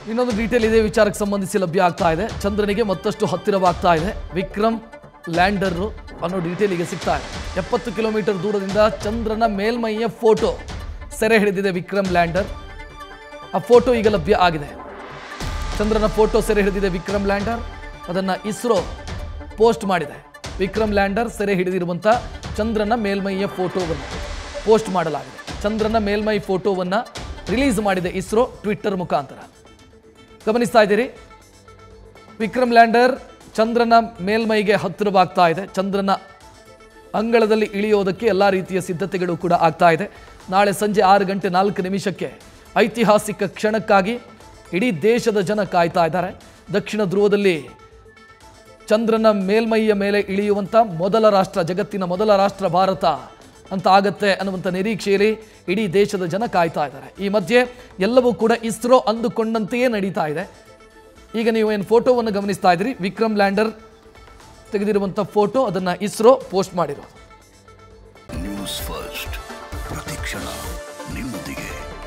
ಇನ್ನೊಂದು ಡೀಟೇಲ್ ಇದೇ ವಿಚಾರಕ್ಕೆ ಸಂಬಂಧಿಸಿ ಲಭ್ಯ ಆಗ್ತಾ ಇದೆ ಚಂದ್ರನಿಗೆ ಮತ್ತಷ್ಟು ಹತ್ತಿರವಾಗ್ತಾ ಇದೆ ವಿಕ್ರಮ್ ಲ್ಯಾಂಡರ್ ಅನ್ನೋ ಡೀಟೇಲ್ ಈಗ ಸಿಗ್ತಾ ಇದೆ ಎಪ್ಪತ್ತು ಕಿಲೋಮೀಟರ್ ದೂರದಿಂದ ಚಂದ್ರನ ಮೇಲ್ಮೈಯ ಫೋಟೋ ಸೆರೆ ಹಿಡಿದಿದೆ ವಿಕ್ರಮ್ ಲ್ಯಾಂಡರ್ ಆ ಫೋಟೋ ಈಗ ಲಭ್ಯ ಆಗಿದೆ ಚಂದ್ರನ ಫೋಟೋ ಸೆರೆ ಹಿಡಿದಿದೆ ವಿಕ್ರಮ್ ಲ್ಯಾಂಡರ್ ಅದನ್ನು ಇಸ್ರೋ ಪೋಸ್ಟ್ ಮಾಡಿದೆ ವಿಕ್ರಮ್ ಲ್ಯಾಂಡರ್ ಸೆರೆ ಹಿಡಿದಿರುವಂಥ ಚಂದ್ರನ ಮೇಲ್ಮೈಯ ಫೋಟೋವನ್ನು ಪೋಸ್ಟ್ ಮಾಡಲಾಗಿದೆ ಚಂದ್ರನ ಮೇಲ್ಮೈ ಫೋಟೋವನ್ನು ರಿಲೀಸ್ ಮಾಡಿದೆ ಇಸ್ರೋ ಟ್ವಿಟ್ಟರ್ ಮುಖಾಂತರ ಗಮನಿಸ್ತಾ ಇದ್ದೀರಿ ವಿಕ್ರಮ್ ಲ್ಯಾಂಡರ್ ಚಂದ್ರನ ಮೇಲ್ಮೈಗೆ ಹತ್ತಿರವಾಗ್ತಾ ಇದೆ ಚಂದ್ರನ ಅಂಗಳದಲ್ಲಿ ಇಳಿಯೋದಕ್ಕೆ ಎಲ್ಲ ರೀತಿಯ ಸಿದ್ಧತೆಗಳು ಕೂಡ ಆಗ್ತಾ ಇದೆ ನಾಳೆ ಸಂಜೆ ಆರು ಗಂಟೆ ನಾಲ್ಕು ನಿಮಿಷಕ್ಕೆ ಐತಿಹಾಸಿಕ ಕ್ಷಣಕ್ಕಾಗಿ ಇಡೀ ದೇಶದ ಜನ ಕಾಯ್ತಾ ಇದ್ದಾರೆ ದಕ್ಷಿಣ ಧ್ರುವದಲ್ಲಿ ಚಂದ್ರನ ಮೇಲ್ಮೈಯ ಮೇಲೆ ಇಳಿಯುವಂಥ ಮೊದಲ ರಾಷ್ಟ್ರ ಜಗತ್ತಿನ ಮೊದಲ ರಾಷ್ಟ್ರ ಭಾರತ ಅಂತ ಆಗತ್ತೆ ಅನ್ನುವಂಥ ನಿರೀಕ್ಷೆಯಲ್ಲಿ ಇಡೀ ದೇಶದ ಜನ ಕಾಯ್ತಾ ಇದ್ದಾರೆ ಈ ಮಧ್ಯೆ ಎಲ್ಲವೂ ಕೂಡ ಇಸ್ರೋ ಅಂದುಕೊಂಡಂತೆಯೇ ನಡೀತಾ ಇದೆ ಈಗ ನೀವು ಏನು ಫೋಟೋವನ್ನು ಗಮನಿಸ್ತಾ ಇದ್ದೀರಿ ವಿಕ್ರಮ್ ಲ್ಯಾಂಡರ್ ತೆಗೆದಿರುವಂಥ ಫೋಟೋ ಅದನ್ನು ಇಸ್ರೋ ಪೋಸ್ಟ್ ಮಾಡಿರೋದು ನ್ಯೂಸ್ ಫಸ್ಟ್ ಪ್ರತಿಕ್ಷಣ ನಿಮ್ಮೊಂದಿಗೆ